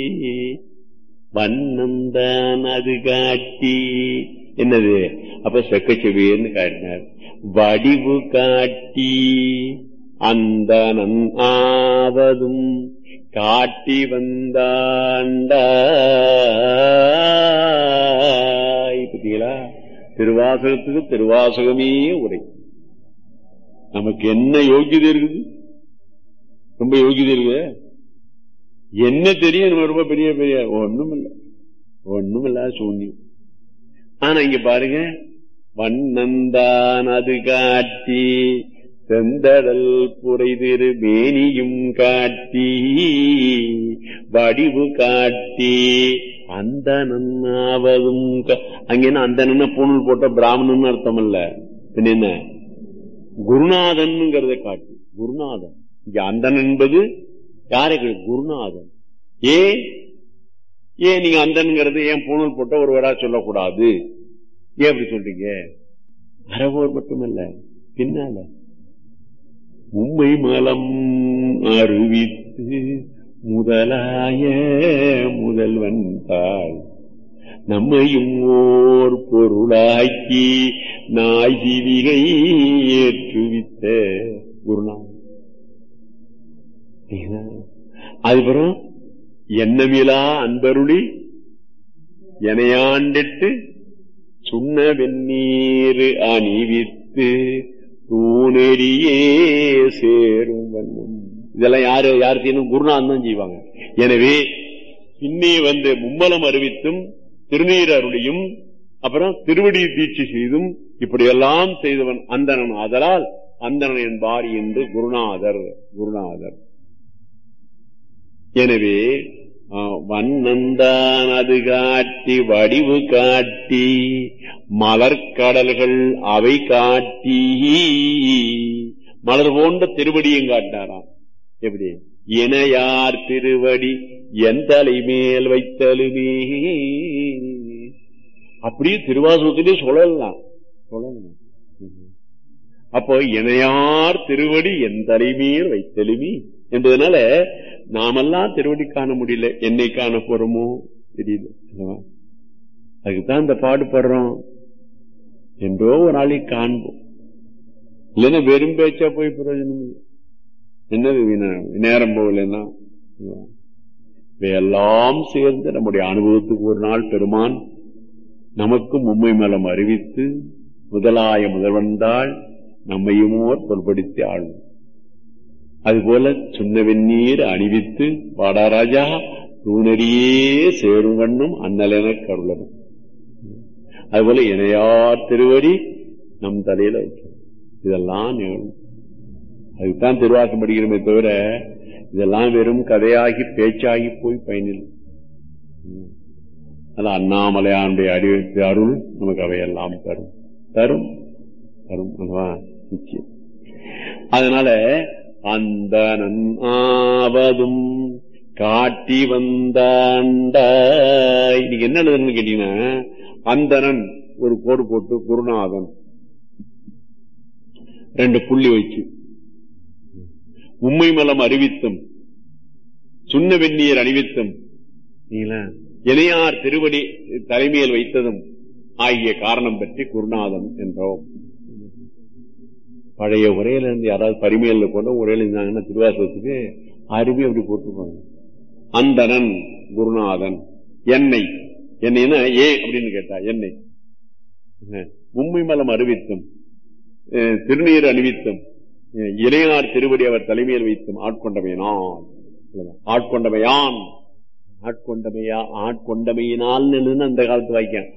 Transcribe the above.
வண்ணந்தான் அது காட்டி என்னது அப்ப செக்கச்செவியன்னு காட்டினார் வடிவு காட்டி அந்த ஆவதும் காட்டி வந்தாண்டா பத்தீங்களா திருவாசகத்துக்கு திருவாசகமே உரை நமக்கு என்ன யோகியதை இருக்குது ரொம்ப யோகியதை இருக்குது என்ன தெரியும் நம்ம ரொம்ப பெரிய பெரிய ஒண்ணும் இல்லை ஒண்ணும் இல்லாத சூன்யம் ஆனா இங்க பாருங்க வண்ணந்தான் அது காட்டி செந்தடல் புரைதிரு மேனியும் காட்டி வடிவு காட்டி அந்த நன்னாவதும் அங்க என்ன அந்த நன்ன பூணல் போட்ட பிராமணன் அர்த்தம் அல்ல பின்ன என்ன குருநாதன்ங்கிறத காட்டி குருநாதன் இங்க அந்தன் என்பது யாரை குருநாதன் ஏ ஏன் நீங்க அந்தன்கிறது ஏன் பூணல் போட்ட ஒரு வரா சொல்லக்கூடாது ஏன் அப்படி சொல்றீங்க அறவோர் மட்டுமல்ல பின்னால உண்மை மலம் அறிவித்து முதலாய முதல்வன் தாள் நம்மையும் ஓர் பொருளாக்கி நாய் ஜீவிகை ஏற்றுவித்த குருநாதன் அதுபுறம் எண்ணமிலா அன்பருளி எனையாண்டிட்டு சுண்ண வெந்நீர் அணிவித்து தூணெறியே சேரும் வண்ணம் இதெல்லாம் யாரு யார் செய்யணும் குருநாதன் தான் செய்வாங்க எனவே பின்னே வந்து மும்மலம் அறிவித்தும் திருநீர் அருளியும் அப்புறம் திருவடி தீட்சி செய்தும் இப்படியெல்லாம் செய்தவன் அந்தணன் ஆதலால் அந்தணன் என்பார் என்று குருநாதர் குருநாதர் எனவே வண்ணந்தான் அது காட்டி வடிவு காட்டி மலர்கடல்கள் அவை காட்டி மலர் போன்ற திருவடியும் காட்டினாராம் எப்படி இணையார் திருவடி என் தலை மேல் வைத்தலுமே அப்படியே திருவாசகத்திலே சொல்லலாம் சொல்லலாம் அப்போ இணையார் திருவடி என் தலைமையில் வைத்தலுமே என்பதனால நாமெல்லாம் திருவடி காண முடியல என்னை காண போறோமோ தெரியல அதுக்குதான் இந்த பாடுபடுறோம் என்றோ ஒரு நாளை காண்போம் இல்லைன்னா வெறும் பேச்சா போய் பிரயோஜனம் இல்லை என்னது நேரம் போகலன்னா இவையெல்லாம் சேர்ந்து நம்முடைய அனுபவத்துக்கு ஒரு நாள் பெருமான் நமக்கும் உண்மை மலம் அறிவித்து முதலாய முதல்வந்தாள் நம்மையுமோர் தொல்படுத்தி ஆளும் அதுபோல சுண்ண வெந்நீர் அணிவித்து பாடாராஜா தூணரியே சேரும் வண்ணம் அண்ணலென கருளனும் அதுபோல இணையார் திருவடி நம் தலையில வைக்கணும் இதெல்லாம் நிகழும் அதுக்குத்தான் திருவாசம் படிக்கிறோமே தவிர இதெல்லாம் வெறும் கதையாகி பேச்சாகி போய் பயனில்லை அது அண்ணாமலையானுடைய அறிவித்து அருள் நமக்கு அவையெல்லாம் தரும் தரும் தரும் நிச்சயம் அதனால அந்த ஆவதும் காட்டி வந்தாண்டா இன்னைக்கு என்ன எழுதுன்னு கேட்டீங்கன்னா அந்தனன் ஒரு கோடு போட்டு குருநாதன் ரெண்டு புள்ளி வச்சு உண்மை மலம் அறிவித்தும் சுண்ண வெந்நீர் அணிவித்தும் இணையார் திருவடி தலைமையில் வைத்ததும் ஆகிய காரணம் பற்றி குருநாதன் என்றோம் பழைய உரையில இருந்து யாராவது பரிமையில கொண்ட உரையில இருந்தாங்கன்னா திருவாசகத்துக்கு அருமை அப்படி போட்டுருப்பாங்க அந்தனன் குருநாதன் என்னை என்னைன்னா ஏன் அப்படின்னு கேட்டா என்னை உண்மை மலம் அறிவித்தும் திருநீர் அணிவித்தும் இளையார் திருவடி அவர் தலைமையில் வைத்தும் ஆட்கொண்டமையினான் ஆட்கொண்டமையான் ஆட்கொண்டமையா ஆட்கொண்டமையினால் அந்த காலத்து வாய்க்கான்